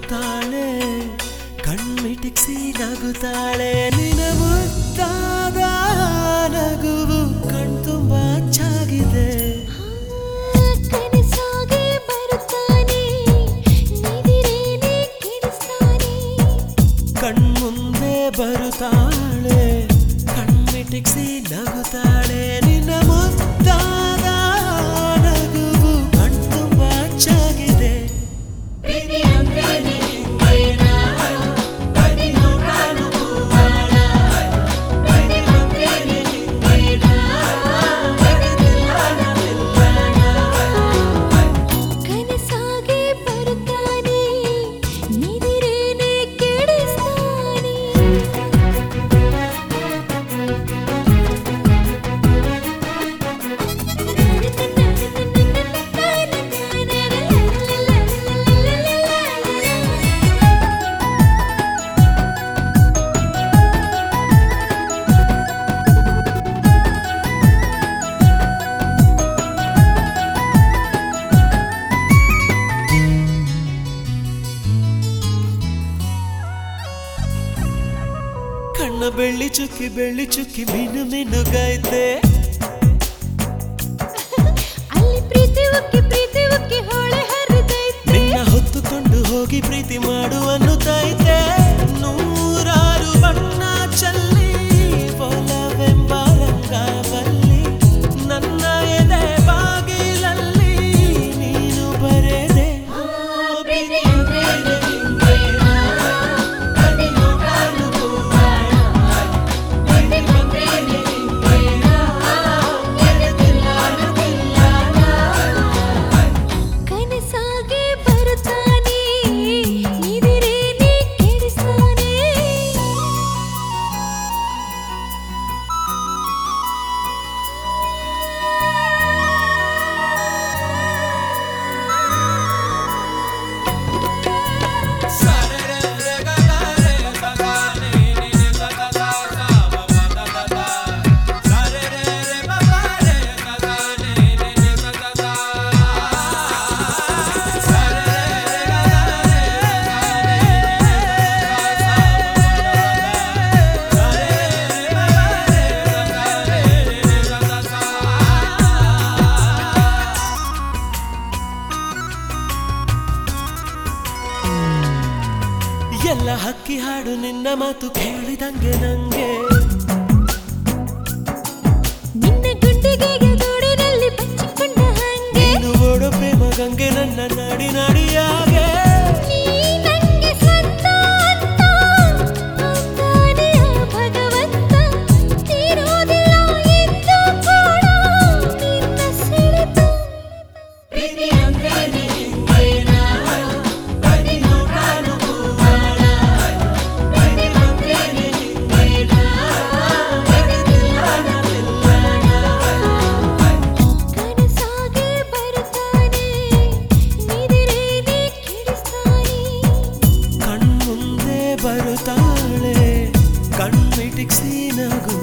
ಬರುತ್ತಾಳೆ ಕಣ್ಮಿಟಿಕ್ಸಿ ನಗುತ್ತಾಳೆ ನಿನ ಮುದ್ದಾದ ನಗುವು ಕಣ್ತುಂಬ ಚಾಗಿದೆ ಕನಸಾಗೆ ಬರುತ್ತಾನೆ ನಿದಿರೇನೆ ಕೆಡಿಸ್ತಾನೆ ಕಣ್ಮುಂದೆ ಬರುತ್ತಾಳೆ ಕಣ್ಮಿಟಿಕ್ಸಿ ನಗುತ್ತಾಳೆ ನಿನ್ನ ಮುದ್ದಾದ ನಗುವು ಕಣ್ತುಂಬ ಚಾಗಿದೆ ಕನಸಾಗೆ ಬರುತ್ತಾನೆ ನಿದಿರೇನೆ ಕೆಡಿಸ್ತಾನೆ ಕಣ್ಣ ಬೆಳ್ಳಿ ಚುಕ್ಕಿ ಬೆಳ್ಳಿ ಚುಕ್ಕಿ ಮಿನು ಮಿನುಗೈತೆ ಅಲ್ಲಿ ಪ್ರೀತಿ ಉಕ್ಕಿ ಪ್ರೀತಿ ಉಕ್ಕಿ ಹೊಳೆ ಹರಿದೈತೆ ನಿನ್ನ ಹೊತ್ತುಕೊಂಡು ಹೋಗಿ ಪ್ರೀತಿ ಮಾಡುವನ್ನುತ್ತೈತೆ ನೂರಾರು ಬಣ್ಣ ಚಲ್ಲಿ ಒಲವೆಂಬ ರಂಗವಲ್ಲಿ ನನ್ನ ಎದೆ ಬಾಗಿಲಲ್ಲಿ ನೀನು ಬರೆದೆ ಕನಸಾಗೆ ಬರುತ್ತಾನೆ ನಿದಿರೇನೆ ಕೆಡಿಸ್ತಾನೆ ಎಲ್ಲ ಹಕ್ಕಿ ಹಾಡು ನಿನ್ನ ಮಾತು ಕೇಳಿದಂಗೆ ನಂಗೆ ನಿನ್ನ ಗುಂಡಿಗೆಗೆ ಗೂಡಿನಲ್ಲಿ ಬಚ್ಚಿಕೊಂಡ ಹಂಗೆ ನೀನು ಓಡೋ ಪ್ರೇಮ ಗಂಗೆ ನನ್ನ ನಾಡಿ ನಾಡಿಯಾಗೆ ನೀ ನಂಗೆ ಸ್ವಂತ ಅಂತ ಅಂತಾನೆ ಆ ಭಗವಂತ ತೀರೋದಿಲ್ಲ ಎಂದು ಕೂಡ ನಿನ್ನ ಸೆಳೆತ ಕನಸಾಗೆ ಬರುತ್ತಾನೆ ನಿದಿರೇನೆ ಕೆಡಿಸ್ತಾನೆ ಕಣ್ಮುಂದೆ ಬರುತ್ತಾಳೆ ಕಣ್ಮಿಟಿಕ್ಸಿ ನಗು